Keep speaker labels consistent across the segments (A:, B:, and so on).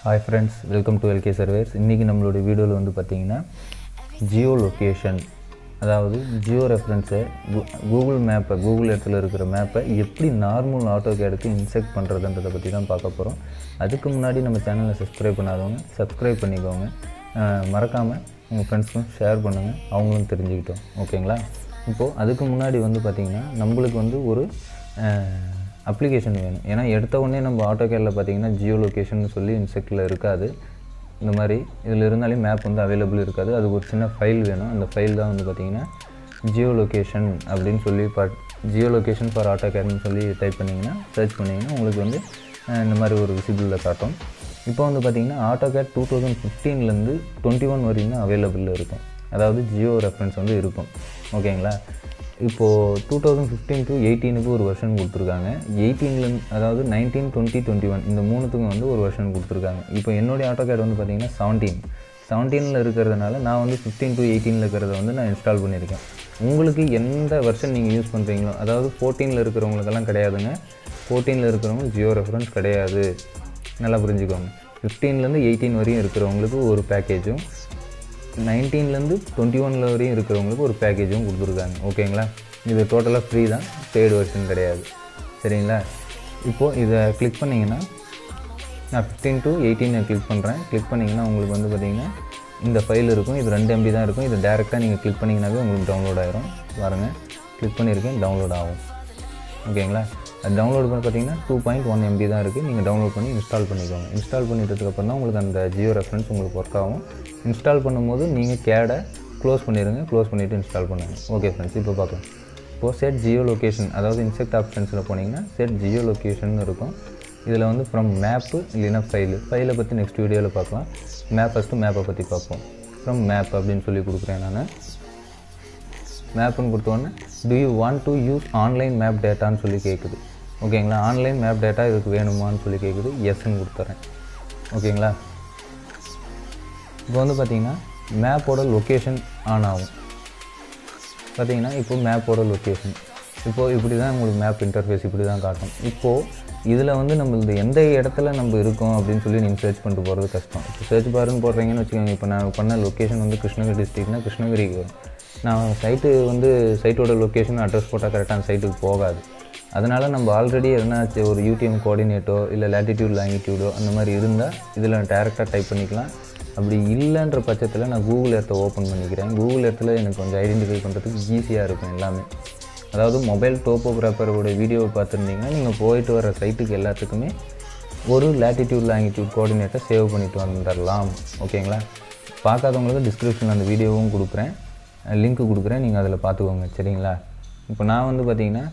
A: hi friends welcome to LK surveys இன்றைக்கி நம்மளுடைய வீடியோவில் வந்து பார்த்தீங்கன்னா ஜியோ லொக்கேஷன் அதாவது ஜியோ ரெஃபரன்ஸை கூகுள் மேப்பை கூகுள் இடத்துல இருக்கிற மேப்பை எப்படி நார்மல் ஆட்டோ கேடுக்கு இன்செக்ட் பண்ணுறதுன்றதை பற்றி தான் பார்க்க போகிறோம் அதுக்கு முன்னாடி நம்ம சேனலை சப்ஸ்கிரைப் பண்ணாதவங்க சப்ஸ்கிரைப் பண்ணிக்கோங்க மறக்காமல் உங்கள் ஃப்ரெண்ட்ஸ்க்கும் ஷேர் பண்ணுங்கள் அவங்களும் தெரிஞ்சுக்கிட்டோம் ஓகேங்களா இப்போது அதுக்கு முன்னாடி வந்து பார்த்திங்கன்னா நம்மளுக்கு வந்து ஒரு அப்ளிகேஷன் வேணும் ஏன்னா எடுத்த உடனே நம்ம ஆட்டோ கேரில் பார்த்தீங்கன்னா ஜியோ லொக்கேஷன் சொல்லி இன்செக்டில் இருக்காது இந்த மாதிரி இதில் இருந்தாலே மேப் வந்து அவைலபிள் இருக்காது அதுக்கு ஒரு சின்ன ஃபைல் வேணும் அந்த ஃபைல் தான் வந்து பார்த்திங்கன்னா ஜியோ லொக்கேஷன் அப்படின்னு சொல்லி பா ஜியோ லொக்கேஷன் ஃபார் ஆட்டோ கேர்னு சொல்லி டைப் பண்ணிங்கன்னா சர்ச் பண்ணிங்கன்னா உங்களுக்கு வந்து அஹ், இந்த மாதிரி ஒரு விசிபிளில் காட்டும் இப்போ வந்து பார்த்திங்கன்னா ஆட்டோ கேட் டூ தௌசண்ட் ஃபிஃப்டீன்லேருந்து டுவெண்ட்டி ஒன் வரையும் தான் அவைலபிளில் இருக்கும் அதாவது ஜியோ ரெஃபரன்ஸ் வந்து இருக்கும் ஓகேங்களா இப்போது டூ தௌசண்ட் ஃபிஃப்டீன் டு எயிட்டீனுக்கு ஒரு வெர்ஷன் கொடுத்துருக்காங்க எயிட்டீன்லேருந்து அதாவது நைன்டீன் டுவெண்ட்டி டுவெண்ட்டி ஒன் இந்த மூணுத்துக்கும் வந்து ஒரு வெர்ஷன் கொடுத்துருக்காங்க இப்போ என்னுடைய ஆட்டோ கேட் வந்து பார்த்தீங்கன்னா செவன்டீன் செவன்டீனில் இருக்கிறதுனால நான் வந்து ஃபிஃப்டீன் டு எயிட்டீனில் இருக்கிறத வந்து நான் இன்ஸ்டால் பண்ணியிருக்கேன் உங்களுக்கு எந்த வெர்ஷன் நீங்கள் யூஸ் பண்ணுறீங்களோ அதாவது ஃபோர்டீனில் இருக்கிறவங்களுக்கெல்லாம் கிடையாதுங்க ஃபோர்டீனில் இருக்கிறவங்க ஜியோ ரெஃபரன்ஸ் கிடையாது நல்லா புரிஞ்சுக்கோங்க ஃபிஃப்டீன்லேருந்து எயிட்டீன் வரையும் இருக்கிறவங்களுக்கு ஒரு பேக்கேஜும் நைன்டீன்லேருந்து டுவெண்ட்டி ஒனில் வரையும் இருக்கிறவங்களுக்கு ஒரு பேக்கேஜும் கொடுத்துருக்காங்க ஓகேங்களா இது டோட்டலாக ஃப்ரீ தான் பெய்டு வெர்ஷன் கிடையாது சரிங்களா இப்போது இதை கிளிக் பண்ணிங்கன்னா நான் ஃபிஃப்டீன் டு எயிட்டீன் கிளிக் பண்ணுறேன் கிளிக் பண்ணிங்கன்னா உங்களுக்கு வந்து பார்த்தீங்கன்னா இந்த ஃபைல் இருக்கும் இது ரெண்டு எம்பி தான் இருக்கும் இது டேரெக்டாக நீங்கள் கிளிக் பண்ணிங்கனாவே உங்களுக்கு டவுன்லோட் ஆயிரும் பாருங்கள் கிளிக் பண்ணியிருக்கேன் டவுன்லோட் ஆகும் ஓகேங்களா அது டவுன்லோட் பண்ண பார்த்தீங்கன்னா டூ பாயிண்ட் ஒன் எம்பி தான் இருக்குது நீங்கள் டவுன்லோட் பண்ணி இன்ஸ்டால் பண்ணிக்கோங்க இன்ஸ்டால் பண்ணிட்டதுக்கப்புறம் தான் உங்களுக்கு அந்த ஜியோ ரெஃபரன்ஸ் உங்களுக்கு ஒர்க் ஆகும் இன்ஸ்டால் பண்ணும்போது நீங்கள் கேடை க்ளோஸ் பண்ணிடுங்க க்ளோஸ் பண்ணிவிட்டு இன்ஸ்டால் பண்ணுங்கள் ஓகே ஃப்ரெண்ட்ஸ் இப்போ பார்க்கலாம் இப்போது செட் ஜியோ லொக்கேஷன் அதாவது இன்செக்ட் ஆப்ஷன்ஸில் போனீங்கன்னா செட் ஜியோ லொக்கேஷன் இருக்கும் இதில் வந்து ஃப்ரம் மேப்பு இல்லைன்னா ஃபைலு ஃபைலை பற்றி நெக்ஸ்ட் வீடியோவில் பார்க்கலாம் மேப் ஃபஸ்ட்டு மேப்பை பற்றி பார்ப்போம் ஃப்ரம் மேப் அப்படின்னு சொல்லி கொடுக்குறேன் நான் மேப்புன்னு கொடுத்தோன்னே do you want to use online map டேட்டான்னு சொல்லி கேட்குது ஓகேங்களா ஆன்லைன் மேப் டேட்டா இதுக்கு வேணுமான்னு சொல்லி கேட்குது எஸ்ன்னு கொடுத்துட்றேன் ஓகேங்களா இப்போ வந்து பார்த்தீங்கன்னா மேப்போட லொக்கேஷன் ஆன் ஆகும் பார்த்தீங்கன்னா இப்போ மேப்போட லொக்கேஷன் இப்போது இப்படி தான் உங்களுக்கு மேப் இன்டர்ஃபேஸ் இப்படி தான் காட்டும் இப்போது இதில் வந்து நம்மளது எந்த இடத்துல நம்ம இருக்கோம் அப்படின்னு சொல்லி நீங்கள் சர்ச் பண்ணிட்டு போகிறது கஷ்டம் இப்போ சர்ச் பாருன்னு போடுறீங்கன்னு வச்சுக்கோங்க இப்போ நான் பண்ண லொக்கேஷன் வந்து கிருஷ்ணகிரி டிஸ்ட்ரிக்ட்னா கிருஷ்ணகிரிக்கு வரும் நான் சைட்டு வந்து சைட்டோட லொக்கேஷன் அட்ரஸ் போட்டால் கரெக்டாக அந்த சைட்டுக்கு போகாது அதனால் நம்ம ஆல்ரெடி எதனாச்சு ஒரு யூடிஎம் கோஆர்டினேட்டோ இல்லை லேட்டிடியூட் லாங்கிடியூடோ அந்த மாதிரி இருந்தால் இதில் டேரெக்டாக டைப் பண்ணிக்கலாம் அப்படி இல்லைன்ற பட்சத்தில் நான் கூகுள் எர்த்தை ஓப்பன் பண்ணிக்கிறேன் கூகுள் எர்த்தில் எனக்கு கொஞ்சம் ஐடென்டிஃபை பண்ணுறதுக்கு ஈஸியாக இருக்கும் எல்லாமே அதாவது மொபைல் டோப்போகிராஃபரோட வீடியோவை பார்த்துருந்தீங்கன்னா நீங்கள் போயிட்டு வர சைட்டுக்கு எல்லாத்துக்குமே ஒரு லேட்டிடியூட் லாங்கிடியூட் கோஆர்டினேட்டை சேவ் பண்ணிட்டு வந்துடலாம் ஓகேங்களா பார்க்காதவங்களுக்கு டிஸ்கிரிப்ஷனில் அந்த வீடியோவும் கொடுக்குறேன் லிங்க் கொடுக்குறேன் நீங்கள் அதில் பார்த்துக்கோங்க சரிங்களா இப்போ நான் வந்து பார்த்தீங்கன்னா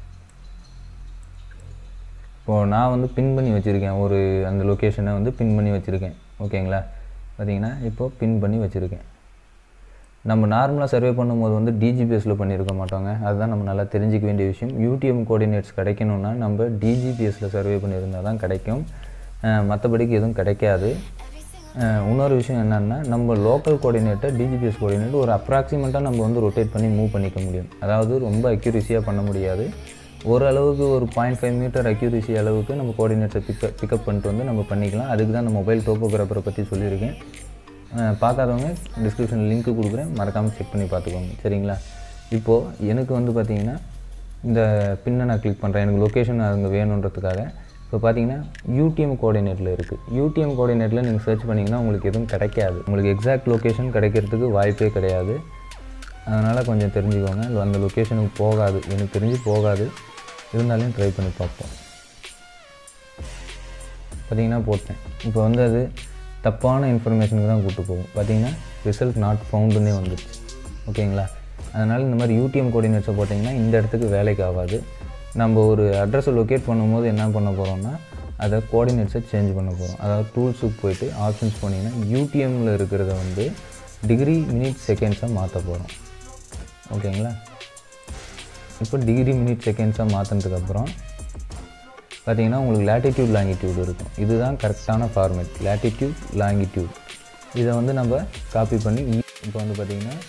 A: இப்போது நான் வந்து பின் பண்ணி வச்சுருக்கேன் ஒரு அந்த லொக்கேஷனை வந்து பின் பண்ணி வச்சுருக்கேன் ஓகேங்களா பார்த்தீங்கன்னா இப்போது பின் பண்ணி வச்சுருக்கேன் நம்ம நார்மலாக சர்வே பண்ணும்போது வந்து டிஜிபிஎஸில் பண்ணியிருக்க மாட்டோங்க அதுதான் நம்ம நல்லா தெரிஞ்சிக்க வேண்டிய விஷயம் யூடிஎம் கோஆர்டினேட்ஸ் கிடைக்கணும்னா நம்ம டிஜிபிஎஸில் சர்வே பண்ணியிருந்தால் தான் கிடைக்கும் அஹ் மற்றபடிக்கு எதுவும் கிடைக்காது அஹ் இன்னொரு விஷயம் என்னென்னா நம்ம லோக்கல் கோஆர்டினேட்டர் டிஜிபிஎஸ் கோஆர்டினேட்டர் ஒரு அப்ராக்சிமேட்டாக நம்ம வந்து ரொட்டேட் பண்ணி மூவ் பண்ணிக்க முடியும் அதாவது ரொம்ப அக்யூரிசியாக பண்ண முடியாது ஓரளவுக்கு ஒரு பாயிண்ட் ஃபைவ் மீட்டர் அக்யூரிசி அளவுக்கு நம்ம கோஆர்டினேட்ஸை பிக்கப் பிக்கப் பண்ணிட்டு வந்து நம்ம பண்ணிக்கலாம் அதுக்கு தான் நான் மொபைல் டோப்போகிராஃபரை பற்றி சொல்லியிருக்கேன் அஹ் பார்க்காதவங்க டிஸ்கிரிப்ஷன் லிங்க்கு கொடுக்குறேன் மறக்காமல் செக் பண்ணி பார்த்துக்கோங்க சரிங்களா இப்போது எனக்கு வந்து பார்த்தீங்கன்னா இந்த பின்னை நான் கிளிக் பண்ணுறேன் எனக்கு லொக்கேஷன் அங்கே வேணுன்றதுக்காக இப்போ பார்த்தீங்கன்னா யூடிஎம் கோஆர்டினேட்டில் இருக்குது யூடிஎம் கோஆர்டினேட்டில் நீங்கள் சர்ச் பண்ணிங்கன்னா உங்களுக்கு எதுவும் கிடைக்காது உங்களுக்கு எக்ஸாக்ட் லொக்கேஷன் கிடைக்கிறதுக்கு வாய்ப்பே கிடையாது அதனால் கொஞ்சம் தெரிஞ்சுக்கோங்க இல்ல அந்த லொக்கேஷனுக்கு போகாது எனக்கு தெரிஞ்சு போகாது இருந்தாலும் ட்ரை பண்ணி பார்ப்போம் பார்த்தீங்கன்னா போட்டேன் இப்போ வந்து அது தப்பான இன்ஃபர்மேஷனுக்கு தான் கூப்பிட்டு போகும் பார்த்தீங்கன்னா ரிசல்ட் நாட் ஃபவுண்டுன்னே வந்துடுச்சு ஓகேங்களா அதனால் இந்த மாதிரி யூடிஎம் கோஆர்டினேட்ஸை போட்டிங்கன்னா இந்த இடத்துக்கு வேலைக்கு ஆகாது நம்ம ஒரு அட்ரஸை லொக்கேட் பண்ணும்போது என்ன பண்ண போகிறோம்னா அதை கோஆர்டினேட்ஸை சேஞ்ச் பண்ண போகிறோம் அதாவது டூல்ஸுக்கு போயிட்டு ஆப்ஷன்ஸ் போனீங்கன்னா யூடிஎம்மில் இருக்கிறத வந்து டிகிரி மினிட் செகண்ட்ஸாக மாற்ற போகிறோம் ஓகேங்களா இப்போ டிகிரி மினிட் செகண்ட்ஸாக மாற்றினதுக்கப்புறம் பார்த்தீங்கன்னா உங்களுக்கு லேட்டிடியூட் லாங்கிடியூட் இருக்கும் இதுதான் கரெக்டான ஃபார்மேட் லேட்டிடியூட் லாங்கிடியூட் இதை வந்து நம்ம காப்பி பண்ணி இப்போ வந்து பார்த்தீங்கன்னா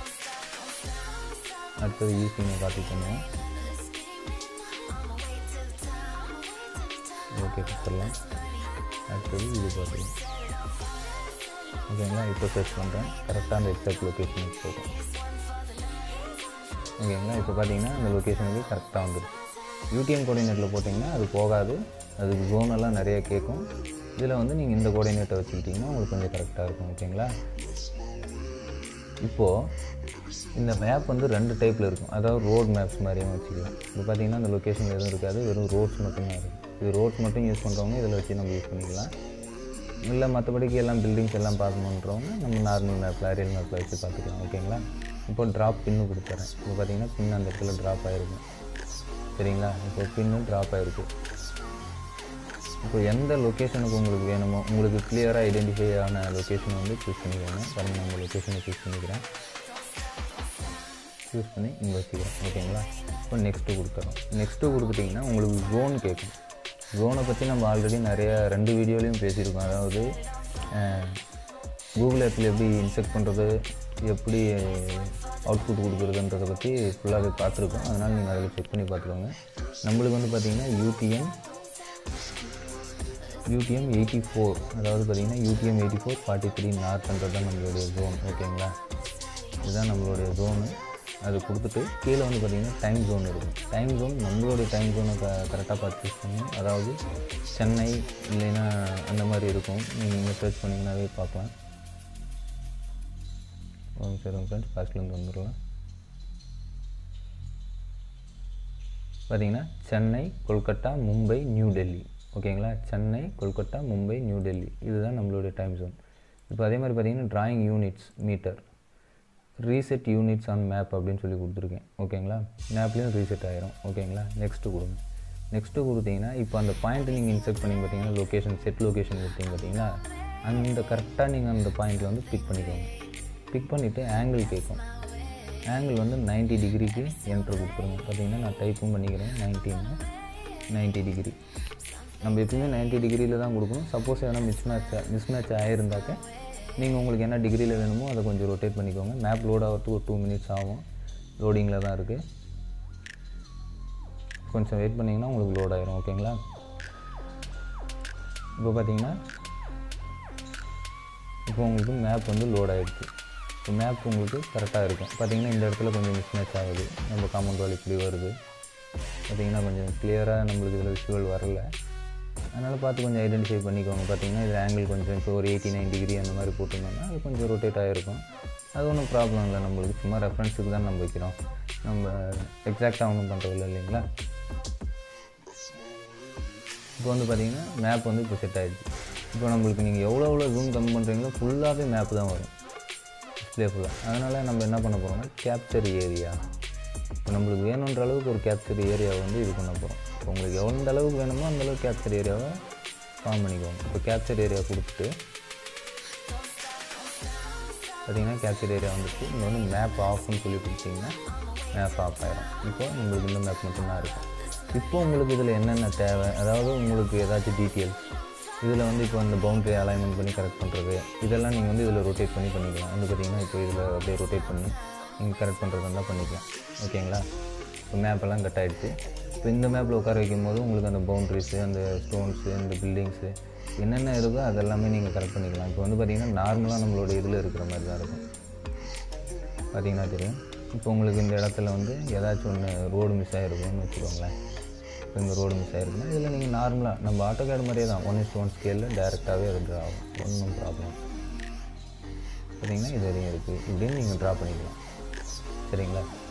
A: அடுத்தது ஈஸியாக காப்பி பண்ணுவோம் ஓகே கொடுத்துடலாம் அடுத்தது இது பார்த்துக்கலாம் ஓகேங்களா இப்போ சர்ச் பண்ணுறேன் கரெக்டாக அந்த எக்ஸாக்ட் லொக்கேஷனுக்கு போகும் ஓகேங்களா இப்போ பார்த்தீங்கன்னா அந்த லொக்கேஷனுக்கு கரெக்டாக வந்துடும் யூடிஎம் கோஆர்டினேட்டில் போட்டிங்கன்னா அது போகாது அதுக்கு ஜோனெல்லாம் நிறைய கேட்கும் இதில் வந்து நீங்கள் இந்த கோஆர்டினேட்டை வச்சுக்கிட்டிங்கன்னா உங்களுக்கு கொஞ்சம் கரெக்டாக இருக்கும் ஓகேங்களா இப்போது இந்த மேப் வந்து ரெண்டு டைப்பில் இருக்கும் அதாவது ரோட் மேப்ஸ் மாதிரியும் வச்சுக்கலாம் இப்போ பார்த்தீங்கன்னா அந்த லொக்கேஷன் எதுவும் இருக்காது வெறும் ரோட்ஸ் மட்டும்தான் இருக்கும் இது ரோட்ஸ் மட்டும் யூஸ் பண்ணுறவங்க இதில் வச்சு நம்ம யூஸ் பண்ணிக்கலாம் இல்லை மற்றபடிக்கு எல்லாம் பில்டிங்ஸ் எல்லாம் பார்க்கணுன்றவங்க நம்ம நார்மல் மேப்பில் அரியல் மேப்பில் வச்சு பார்த்துக்கலாம் ஓகேங்களா இப்போ ட்ராப் பின்னு கொடுத்துறேன் இப்போ பார்த்தீங்கன்னா பின் அந்த இடத்துல ட்ராப் ஆகிருக்கும் சரிங்களா இப்போ பின்னு ட்ராப் ஆகிருக்கு இப்போ எந்த லொக்கேஷனுக்கு உங்களுக்கு வேணுமோ உங்களுக்கு கிளியராக ஐடென்டிஃபை ஆன லொக்கேஷனை வந்து சூஸ் பண்ணிக்கோங்க பாருங்கள் நான் உங்கள் லொக்கேஷனை சூஸ் பண்ணிக்கிறேன் சூஸ் பண்ணி இங்கே வச்சுக்கிறேன் ஓகேங்களா இப்போ நெக்ஸ்ட்டு கொடுத்துறோம் நெக்ஸ்ட்டு கொடுத்துட்டிங்கன்னா உங்களுக்கு ஜோன் கேட்கும் ஜோனை பற்றி நம்ம ஆல்ரெடி நிறைய ரெண்டு வீடியோலையும் பேசியிருக்கோம் அதாவது கூகுள் ஆப்பில் எப்படி இன்செக்ட் பண்ணுறது எப்படி அவுட்புட் கொடுக்குறதுன்றதை பற்றி ஃபுல்லாகவே பார்த்துருக்கோம் அதனால் நீங்கள் அதில் செக் பண்ணி பார்த்துக்கோங்க நம்மளுக்கு வந்து பார்த்திங்கன்னா யூடிஎம் யூடிஎம் எயிட்டி ஃபோர் அதாவது பார்த்திங்கன்னா UTM eighty four forty three நார்த்ன்றது தான் நம்மளுடைய ஜோன் ஓகேங்களா இதுதான் நம்மளுடைய ஜோனு அது கொடுத்துட்டு கீழே வந்து பார்த்திங்கன்னா டைம் ஜோன் இருக்கும் டைம் ஜோன் நம்மளுடைய டைம் ஜோனை க கரெக்டாக பார்த்து சூஸ் பண்ணணும் அதாவது சென்னை இல்லைன்னா அந்த மாதிரி இருக்கும் நீங்கள் இங்கே சர்ச் பண்ணிங்கனாவே பார்க்கலாம் ஓகே சார் ஃப்ரெண்ட்ஸ் ஃபஸ்ட்லேருந்து வந்துடலாம் பார்த்தீங்கன்னா சென்னை கொல்கட்டா மும்பை நியூ டெல்லி ஓகேங்களா சென்னை கொல்கட்டா மும்பை நியூ டெல்லி இதுதான் நம்மளுடைய டைம் ஜோன் இப்போ அதே மாதிரி பார்த்தீங்கன்னா drawing units metre reset units on map அப்படின்னு சொல்லி கொடுத்துருக்கேன் ஓகேங்களா மேப்லேயும் ரீசெட் ஆயிரும் ஓகேங்களா நெக்ஸ்ட்டு கொடுங்க நெக்ஸ்ட்டு கொடுத்தீங்கன்னா இப்போ அந்த பாயிண்ட் நீங்கள் இன்செர்ட் பண்ணி பார்த்தீங்கன்னா லொக்கேஷன் செட் லொக்கேஷன் கொடுத்தீங்க பார்த்தீங்கன்னா அந்த கரெக்டாக நீங்கள் அந்த பாயிண்ட்டில் வந்து பிக் பண்ணிக்கோங்க பிக் பண்ணிவிட்டு ஆங்கிள் கேட்கும் ஆங்கிள் வந்து 90 டிகிரிக்கு என்ட்ரு கொடுத்துருங்க பார்த்தீங்கன்னா நான் டைப்பும் பண்ணிக்கிறேன் நைன்டீன்னு நைன்ட்டி டிகிரி நம்ம எப்பயுமே 90 டிகிரியில் தான் கொடுக்கணும் சப்போஸ் எதனா மிஸ் மேட்ச் மிஸ் மேட்ச் ஆகிருந்தாக்க நீங்கள் உங்களுக்கு என்ன டிகிரியில் வேணுமோ அதை கொஞ்சம் ரொட்டேட் பண்ணிக்கோங்க மேப் லோட் ஆகிறதுக்கு ஒரு டூ மினிட்ஸ் ஆகும் லோடிங்கில் தான் இருக்குது கொஞ்சம் வெயிட் பண்ணிங்கன்னா உங்களுக்கு லோட் ஆயிரும் ஓகேங்களா இப்போ பார்த்தீங்கன்னா இப்போ உங்களுக்கு மேப் வந்து லோட் ஆகிடுச்சு இப்போ மேப் உங்களுக்கு கரெக்டாக இருக்கும் பார்த்தீங்கன்னா இந்த இடத்துல கொஞ்சம் மிஸ் மேட்ச் ஆகுது நம்ம காமன் வால் இப்படி வருது பார்த்தீங்கன்னா கொஞ்சம் கிளியராக நம்மளுக்கு இதில் விஷுவல் வரல அதனால் பார்த்து கொஞ்சம் ஐடென்டிஃபை பண்ணிக்கோங்க பார்த்தீங்கன்னா இதில் ஆங்கிள் கொஞ்சம் இப்போ ஒரு எயிட்டி நைன் டிகிரி அந்த மாதிரி போட்டிருந்தோம்னா அது கொஞ்சம் ரொட்டேட் ஆகிருக்கும் அது ஒன்றும் ப்ராப்ளம் இல்லை நம்மளுக்கு சும்மா ரெஃபரன்ஸுக்கு தான் நம்ம வைக்கிறோம் நம்ம எக்ஸாக்டாக ஒன்றும் பண்ணுறதில்ல இல்லைங்களா இப்போ வந்து பார்த்தீங்கன்னா மேப் வந்து இப்போ செட் ஆகிடுச்சு இப்போ நம்மளுக்கு நீங்கள் எவ்வளோ எவ்வளோ ஜூம் கம்மி பண்ணுறீங்களோ ஃபுல்லாகவே மேப் தான் வரும் டிஸ்பிளே ஃபுல்லாக அதனால் நம்ம என்ன பண்ண போகிறோம்னா கேப்சர் ஏரியா இப்போ நம்மளுக்கு வேணுன்ற அளவுக்கு ஒரு கேப்சர் ஏரியாவை வந்து இது பண்ண போகிறோம் இப்போ உங்களுக்கு எந்த அளவுக்கு வேணுமோ அந்த அளவுக்கு கேப்சர் ஏரியாவை ஃபார்ம் பண்ணிக்கோங்க இப்போ கேப்சர் ஏரியா கொடுத்துட்டு பார்த்தீங்கன்னா கேப்சர் ஏரியா வந்துட்டு இங்கே வந்து மேப் ஆஃப்னு சொல்லி கொடுத்தீங்கன்னா மேப் ஆஃப் ஆயிரும் இப்போ உங்களுக்கு இந்த மேப் மட்டும்தான் இருக்கும் இப்போ உங்களுக்கு இதில் என்னென்ன தேவை அதாவது உங்களுக்கு ஏதாச்சும் டீட்டெயில்ஸ் இதில் வந்து இப்போ அந்த பவுண்டரி அலைன்மெண்ட் பண்ணி கரெக்ட் பண்ணுறது இதெல்லாம் நீங்கள் வந்து இதில் ரொட்டேட் பண்ணி பண்ணிக்கலாம் வந்து பார்த்தீங்கன்னா இப்போ இதில் அப்படியே ரொட்டேட் பண்ணி நீங்கள் கரெக்ட் பண்ணுறது இருந்தால் பண்ணிக்கலாம் ஓகேங்களா இப்போ மேப்பெல்லாம் கட் ஆகிடுச்சு இப்போ இந்த மேப்பில் உட்கார வைக்கும் போது உங்களுக்கு அந்த பவுண்ட்ரிஸு அந்த ஸ்டோன்ஸு அந்த பில்டிங்ஸு என்னென்ன இருக்கோ அதெல்லாமே நீங்கள் கரெக்ட் பண்ணிக்கலாம் இப்போ வந்து பார்த்திங்கன்னா நார்மலாக நம்மளோட இதில் இருக்கிற மாதிரி தான் இருக்கும் பார்த்தீங்கன்னா தெரியும் இப்போ உங்களுக்கு இந்த இடத்துல வந்து ஏதாச்சும் ஒன்று ரோடு மிஸ் ஆகிருக்கும்னு வச்சுக்கோங்களேன் இப்போ இந்த ரோடு மிஸ் ஆகிருக்குன்னா இதில் நீங்கள் நார்மலாக நம்ம ஆட்டோ கேட் மாதிரியே தான் ஒன் இஸ் ஒன் ஸ்கேலில் டேரெக்டாகவே அது ட்ரா ஆகும் ஒன்றும் ப்ராப்ளம் பார்த்தீங்கன்னா இது வரையும் இருக்குது இப்படின்னு நீங்கள் ட்ரா பண்ணிக்கலாம் சரிங்களா